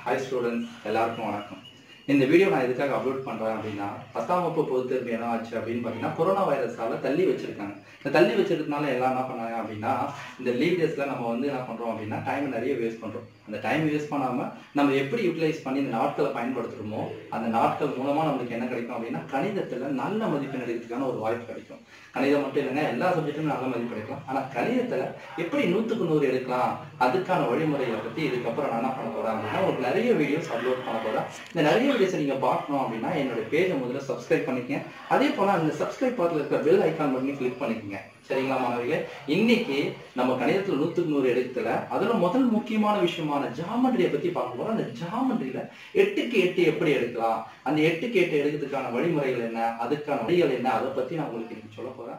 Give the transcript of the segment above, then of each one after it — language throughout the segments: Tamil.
ஹாய் ஸ்டூடெண்ட்ஸ் எல்லாருக்கும் வணக்கம் இந்த வீடியோ நான் எதுக்காக அப்லோட் பண்ணுறேன் அப்படின்னா பத்தாம் வகுப்பு பொது தேர்வு என்ன ஆச்சு அப்படின்னு பார்த்தீங்கன்னா கொரோனா வைரஸால தள்ளி வச்சிருக்காங்க இந்த தள்ளி வச்சிருக்கனால எல்லாம் என்ன பண்ணாங்க அப்படின்னா இந்த லீவ் டேஸில் நம்ம வந்து என்ன பண்ணுறோம் அப்படின்னா டைம் நிறைய வேஸ்ட் பண்ணுறோம் அந்த டைம் வேஸ்ட் பண்ணாமல் நம்ம எப்படி யூட்டிலைஸ் பண்ணி இந்த நாட்களை பயன்படுத்துகிறோமோ அந்த நாட்கள் மூலமாக நம்மளுக்கு என்ன கிடைக்கும் அப்படின்னா கணிதத்தில் நல்ல மதிப்பெண் எடுக்கிறதுக்கான ஒரு வாய்ப்பு கிடைக்கும் கணிதம் மட்டும் இல்லைங்க எல்லா சப்ஜெக்ட்டும் நல்ல மதிப்பு எடுக்கலாம் ஆனால் கணிதத்தில் எப்படி நூற்றுக்கு நூறு எடுக்கலாம் அதுக்கான வழிமுறைகளை பற்றி இதுக்கப்புறம் நான் என்ன பண்ண போகிறேன் அப்படின்னா ஒரு நிறைய வீடியோஸ் அப்லோட் பண்ண போகிறேன் இந்த நிறைய வீடியோஸை நீங்கள் பார்க்கணும் அப்படின்னா என்னோட பேஜை முதல்ல சப்ஸ்கிரைப் பண்ணிக்கங்க அதே போல் அந்த சப்ஸ்கிரைப் பக்கத்தில் இருக்கிற பெல் ஐக்கான் பண்ணி கிளிக் பண்ணிக்கங்க சரிங்களா மாணவிகளே இன்னைக்கு நம்ம கணிதத்தில் நூற்றுக்கு நூறு எடுக்கல அதுல முதல் முக்கியமான விஷயமான ஜாமெண்ட்ரியை பத்தி பார்க்க போறோம் அந்த ஜாமெண்ட்ரியில எட்டுக்கு எட்டு எப்படி எடுக்கலாம் அந்த எட்டுக்கு எட்டு எடுக்கிறதுக்கான வழிமுறைகள் என்ன அதுக்கான வழிகள் என்ன அதை பத்தி நான் உங்களுக்கு இன்னைக்கு சொல்ல போறேன்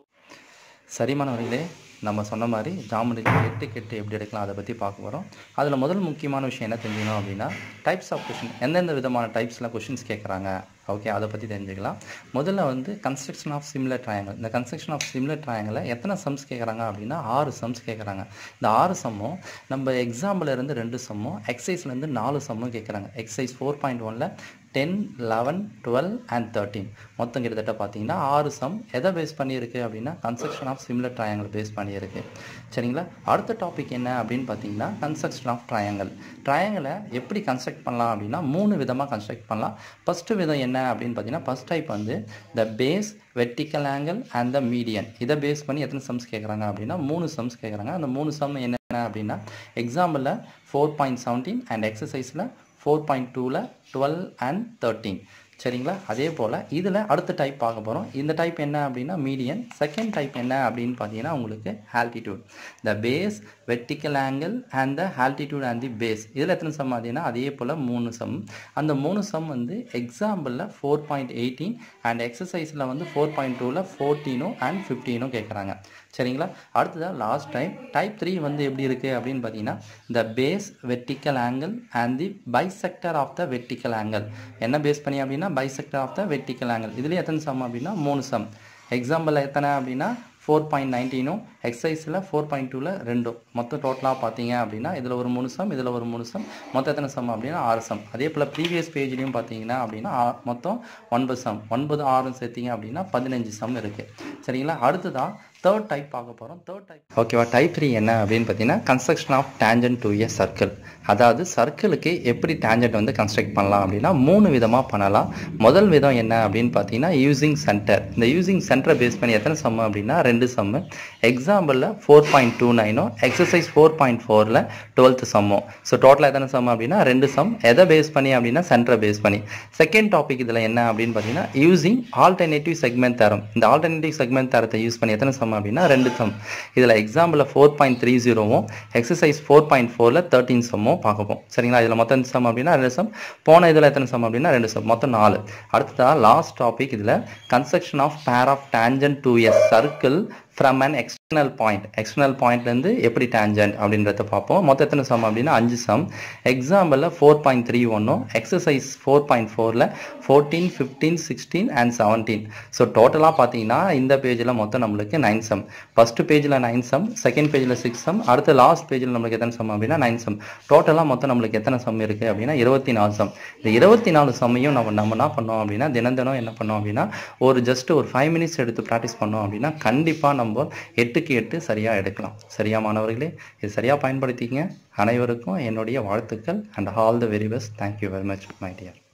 சரி மாணவர்களே நம்ம சொன்ன மாதிரி ஜாமெண்ட்ரியில் எட்டுக்கு எட்டு எப்படி எடுக்கலாம் அதை பற்றி பார்க்க போகிறோம் அதில் முதல் முக்கியமான விஷயம் என்ன தெரிஞ்சுக்கணும் அப்படின்னா டைப்ஸ் ஆஃப் கொஷின் எந்தெந்த விதமான டைப்ஸில் கொஷின்ஸ் கேட்குறாங்க ஓகே அதை பற்றி தெரிஞ்சுக்கலாம் முதல்ல வந்து கன்ஸ்ட்ரக்ஷன் ஆஃப் சிமிலர் ட்ரையாங்கல் இந்த கன்ஸ்ட்ரக்ஷன் ஆஃப் சிமிலர் ட்ரையாங்கில் எத்தனை சம்ஸ் கேட்குறாங்க அப்படின்னா ஆறு சம்ஸ் கேட்குறாங்க இந்த ஆறு சம்மும் நம்ம எக்ஸாம்பிள் இருந்து ரெண்டு சம்மும் எக்ஸசைஸ்லேருந்து நாலு சம்மும் கேட்குறாங்க எக்ஸசைஸ் ஃபோர் பாயிண்ட் ஒனில் ten eleven twelve and thirteen மொத்தம் கிட்டத்தட்ட பார்த்தீங்கன்னா ஆறு சம் எதை பேஸ் பண்ணியிருக்கு அப்படின்னா construction of similar triangle base பண்ணியிருக்கு சரிங்களா அடுத்த டாபிக் என்ன அப்படின்னு பார்த்தீங்கன்னா கன்ஸ்ட்ரக்ஷன் ஆஃப் ட்ரையாங்கிள் ட்ரையாங்கிளை எப்படி கன்ஸ்ட்ரக்ட் பண்ணலாம் அப்படின்னா மூணு விதமாக கன்ஸ்ட்ரக்ட் பண்ணலாம் ஃபஸ்ட்டு விதம் என்ன அப்படின்னு பார்த்தீங்கன்னா ஃபஸ்ட் டைப் வந்து the base vertical angle and the median இதை பேஸ் பண்ணி எத்தனை சம்ஸ் கேட்குறாங்க அப்படின்னா மூணு சம்ஸ் கேட்குறாங்க அந்த மூணு சம் என்ன அப்படின்னா எக்ஸாம்பிளில் ஃபோர் பாயிண்ட் செவன்டீன் அண்ட் எக்ஸசைஸில் ஃபோர் பாயிண்ட் டூவில் டுவெல் அண்ட் தேர்ட்டீன் சரிங்களா அதே போல் இதில் அடுத்த டைப் பார்க்க போகிறோம் இந்த டைப் என்ன அப்படின்னா மீடியன் செகண்ட் டைப் என்ன அப்படின்னு பார்த்தீங்கன்னா உங்களுக்கு altitude the base vertical angle and the altitude and the base இதில் எத்தனை சம் பார்த்தீங்கன்னா அதே போல் மூணு சம் அந்த மூணு சம் வந்து எக்ஸாம்பிளில் ஃபோர் பாயிண்ட் எயிட்டீன் அண்ட் எக்ஸசைஸில் வந்து ஃபோர் பாயிண்ட் டூவில் ஃபோர்டீனும் அண்ட் ஃபிஃப்டீனும் கேட்குறாங்க சரிங்களா அடுத்ததாக லாஸ்ட் டைம் டைப் த்ரீ வந்து எப்படி இருக்குது அப்படின்னு பார்த்தீங்கன்னா the base vertical angle and the bisector of the vertical angle என்ன பேஸ் பண்ணி அப்படின்னா bisector of the vertical angle இதுலேயே எத்தனை சம் அப்படின்னா மூணு சம் எக்ஸாம்பிள் எத்தனை அப்படின்னா ஃபோர் பாயிண்ட் நைன்டீனும் எக்ஸசைஸில் ஃபோர் பாயிண்ட் டூவில் ரெண்டும் மொத்தம் டோட்டலாக பார்த்தீங்க அப்படின்னா இதில் ஒரு மூணு சம் இதில் ஒரு மூணு சம் மொத்தம் எத்தனை சம் அப்படின்னா ஆறு சம் அதே போல் ப்ரீவியஸ் பேஜ்லேயும் பார்த்தீங்கன்னா அப்படின்னா ஆ- மொத்தம் ஒன்பது சம் ஒன்பது ஆறும் சேர்த்திங்க அப்படின்னா பதினஞ்சு சம் இருக்குது சரிங்களா அடுத்ததாக தேர்ட் டைப் பார்க்க போகிறோம் தேர்ட் டைப் ஓகேவா டைப் த்ரீ என்ன அப்படின்னு பார்த்தீங்கன்னா construction of tangent to a circle அதாவது சர்க்கிளுக்கு எப்படி டேஞ்சன்ட் வந்து கன்ஸ்ட்ரக்ட் பண்ணலாம் அப்படின்னா மூணு விதமாக பண்ணலாம் முதல் விதம் என்ன அப்படின்னு பார்த்தீங்கன்னா யூசிங் சென்டர் இந்த யூசிங் சென்டரை பேஸ் பண்ணி எத்தனை சம் அப்படின்னா ரெண்டு சம்மு எக்ஸாம்பிளில் ஃபோர் பாயிண்ட் டூ நைனும் எக்ஸசைஸ் ஃபோர் பாயிண்ட் ஃபோரில் டுவெல்த்து சம்மும் ஸோ டோட்டலாக எத்தனை சம் அப்படின்னா ரெண்டு சம் எதை பேஸ் பண்ணி அப்படின்னா சென்டரை பேஸ் பண்ணி செகண்ட் டாபிக் இதில் என்ன அப்படின்னு பார்த்தீங்கன்னா யூசிங் ஆல்டர்னேட்டிவ் செக்மெண்ட் தரம் இந்த ஆல்டர்னேட்டிவ் செக்மெண்ட் தரத்தை யூஸ் பண்ணி எத்தனை சம் அப்படின்னா ரெண்டு சம் இதில் எக்ஸாம்பிளில் ஃபோர் பாயிண்ட் த்ரீ ஜீரோவும் எக்ஸசைஸ் ஃபோர் பாயிண்ட் ஃபோரில் தேர்ட்டின் சம்மும் பார்க்கப்போம் சரிங்களா இதில் மொத்தம் எத்தனை சம் அப்படின்னா ரெண்டு சம் போன இதில் எத்தனை சம் அப்படின்னா ரெண்டு சம் மொத்தம் நாலு அடுத்ததாக லாஸ்ட் டாபிக் இதில் construction of pair of tangent to a circle from an external point external பாயிண்ட்லேருந்து எப்படி டேஞ்சன்ட் அப்படின்றத பார்ப்போம் மொத்தம் எத்தனை சம் அப்படின்னா அஞ்சு சம் எக்ஸாம்பிளில் ஃபோர் பாயிண்ட் த்ரீ ஒன்றும் எக்ஸசைஸ் ஃபோர் பாயிண்ட் ஃபோரில் fourteen fifteen sixteen and seventeen so டோட்டலாக பார்த்தீங்கன்னா இந்த பேஜில் மொத்தம் நம்மளுக்கு நைன் சம் ஃபஸ்ட்டு பேஜில் நைன் சம் செகண்ட் பேஜில் சிக்ஸ் சம் அடுத்த லாஸ்ட் பேஜில் நம்மளுக்கு எத்தனை சம் அப்படின்னா நைன் சம் டோட்டலாக மொத்தம் நம்மளுக்கு எத்தனை சம் இருக்குது அப்படின்னா இருபத்தி நாலு சம் இந்த இருபத்தி நாலு சம்மையும் நம்ம நம்ம என்ன பண்ணோம் அப்படின்னா தினம் தினம் என்ன பண்ணோம் அப்படின்னா ஒரு ஜஸ்ட் ஒரு ஃபைவ் மினிட்ஸ் எடுத்து ப்ராக்டிஸ் பண்ணோம் அப்படின்னா கண்டிப்பாக நம்ம எட்டுக்கு எட்டு சரியாக எடுக்கலாம் சரியா மாணவர்களே இது சரியாக பயன்படுத்திக்கங்க அனைவருக்கும் என்னுடைய வாழ்த்துக்கள் and all the very best thank you very much my dear